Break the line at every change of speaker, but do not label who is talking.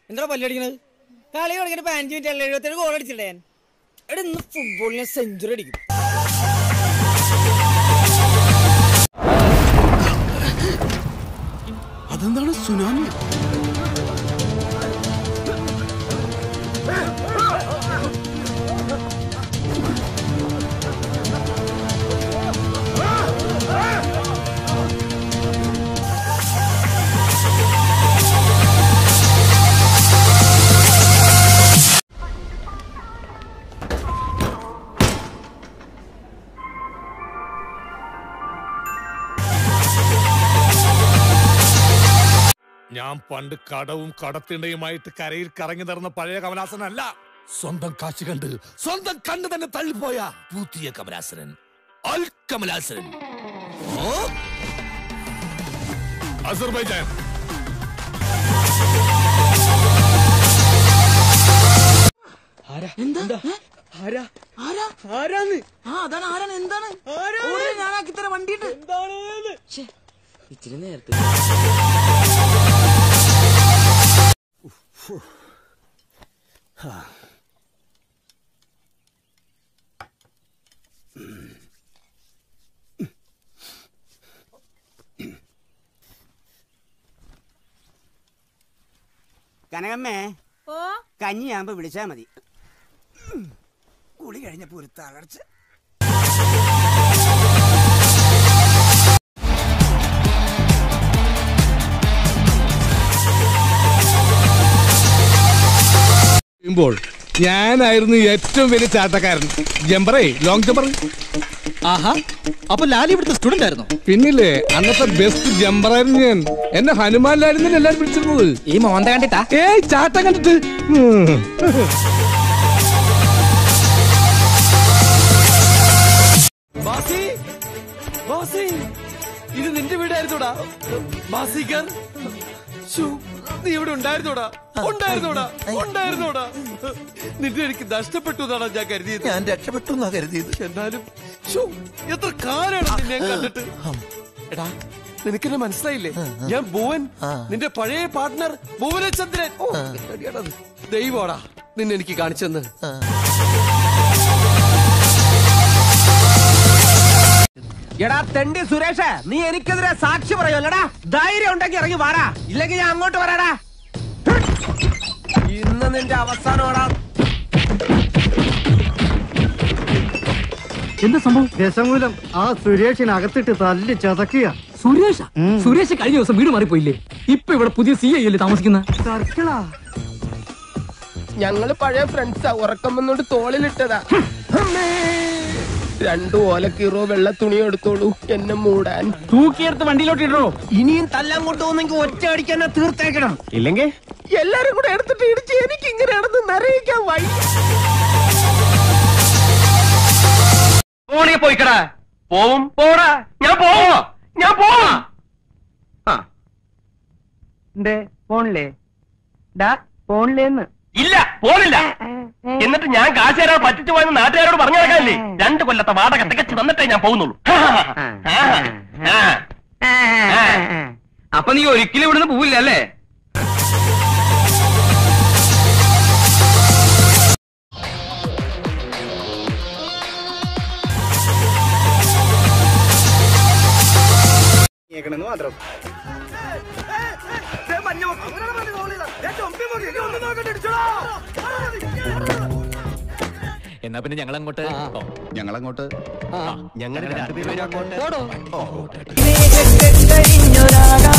എന്താ പല്ലടിക്കണത് കളി കളിക്കുന്ന പതിനഞ്ച് മിനിറ്റ് അല്ല എഴുപത്തേഴ് ഗോൾ അടിച്ചിട്ടേ ഞാൻ എടാ ഇന്ന് ഫുട്ബോളിന് സെഞ്ചുറി അടിക്കും
അതെന്താണ് സുനാമി
ഞാൻ പണ്ട് കടവും കടത്തിണ്ടയുമായിട്ട് കരയിൽ കറങ്ങി നടന്ന പഴയ കമലാസനല്ല സ്വന്തം കാശ് കണ്ട് സ്വന്തം കണ്ണ് തന്നെ തള്ളിപ്പോയ പുതിയ കമലാസനൻ അൽ കമലാസനൻ ഓ? അസർബൈജാൻ
ആ അതാണ് ആരാണ് എന്താണ് ഓടില്ല, ഞാൻ ആക്കി തരാം വണ്ടിയുണ്ട് ശ്ശെ, ഇച്ചിരി നേരത്തെ
കനകമ്മേ
ഓ
കഞ്ഞിയാകുമ്പോ വിളിച്ചാ മതി കുളി കഴിഞ്ഞപ്പോ ഒരു തളർച്ച
ചെയ്യുമ്പോൾ ഞാനായിരുന്നു ഏറ്റവും വലിയ ചാട്ടക്കാരൻ ജമ്പറേ ലോങ് ജമ്പർ
ആഹാ അപ്പൊ ലാലി ഇവിടുത്തെ സ്റ്റുഡന്റ് ആയിരുന്നു
പിന്നില്ലേ അന്നത്തെ ബെസ്റ്റ് ജമ്പറായിരുന്നു ഞാൻ എന്നെ ഹനുമാനിലായിരുന്നില്ല എല്ലാരും വിളിച്ചിരുന്നത്
ഈ മോന്ത കണ്ടിട്ടാ
ഏയ് ചാട്ടം കണ്ടിട്ട് ഉം.
ബാസി ബാസി ഇത് നിന്റെ വീടായിരുന്നോടാ ബാസിക്കർ ശ്ശോ, നീ ഇവിടെ ഉണ്ടായിരുന്നോടാ ഉണ്ടായിരുന്നോടാ ഉണ്ടായിരുന്നോടാ നിന്നെ എനിക്ക് നഷ്ടപ്പെട്ടു എന്നാണ് ഞാൻ കരുതിയത്
ഞാൻ രക്ഷപ്പെട്ടു എന്നാ കരുതിയത്
എന്നാലും ശ്ശോ, എത്ര കാലാണ് നിന്നെ കണ്ടിട്ട് എടാ നിനക്കെന്നെ മനസ്സിലായില്ലേ ഞാൻ ഭുവൻ നിന്റെ പഴയ പാർട്ട്ണർ ഭുവനചന്ദ്രൻ ഓ, എടിയാടത്. ദൈവോടാ നിന്നെ എനിക്ക് കാണിച്ചെന്ന്
എടാ തെണ്ടി സുരേഷ് നീ എനിക്കെതിരെ സാക്ഷി പറയുമല്ലടാ ധൈര്യം ഉണ്ടെങ്കിൽ ഇറങ്ങി വാടാ ഇല്ലെങ്കിൽ ഞാൻ അങ്ങോട്ട് വരാടാ ഇന്ന് നിന്റെ അവസാനമാടാ
എന്ത് സംഭവം ദശമൂലം ആ സുരേഷിനകത്തിട്ട് തല്ലി ചതക്കുക
സുരേഷ സുരേഷ് കഴിഞ്ഞ ദിവസം വീട് മാറിപ്പോയില്ലേ ഇപ്പൊ ഇവിടെ പുതിയ സി ഐ അല്ലേ താമസിക്കുന്ന
സർക്കിളാ
ഞങ്ങള് പഴയ ഫ്രണ്ട്സാ ഉറക്കം വന്നോണ്ട് തോളിലിട്ടതാ രണ്ടു ഓലക്കീറോ വെള്ള തുണി എടുത്തോളൂ എന്നെ മൂടാൻ
തൂക്കിയെടുത്ത് വണ്ടിയിലോട്ട് ഇടോ
ഇനിയും തല്ലാൻ കൊണ്ടുപോകുന്നെങ്കിൽ ഒറ്റ അടിക്കാൻ തീർത്തേക്കണം ഇല്ലെങ്കിൽ എല്ലാരും കൂടെ എടുത്തിട്ട് ഇടിച്ച് എനിക്ക് ഇങ്ങനെയാണെന്ന് നിറയിക്കാൻ വൈ
ഫോണിൽ പോയിക്കടാ പോവും പോടാ ഞാൻ പോവാ ഞാൻ പോവാ എന്തേ പോണില്ലേ ഡാ പോണില്ലേന്ന് ഇല്ല പോണില്ല എന്നിട്ട് ഞാൻ കാശ് തരാൻ പറ്റിച്ചു പോയെന്ന് നാട്ടുകാരോട് പറഞ്ഞു നടക്കാനില്ലേ രണ്ട് കൊല്ലത്തെ വാടക തികച്ചു തന്നിട്ടേ ഞാൻ പോകുന്നുള്ളൂ അപ്പൊ നീ ഒരിക്കലും ഇവിടുന്ന് പോവില്ല അല്ലേ
മാത്രം
എന്നാ പിന്നെ ഞങ്ങൾ അങ്ങോട്ട്
ഞങ്ങളങ്ങോട്ട്
ഞങ്ങൾ രണ്ടുപേരും അങ്ങോട്ട്
കഴിഞ്ഞൊരാകാശ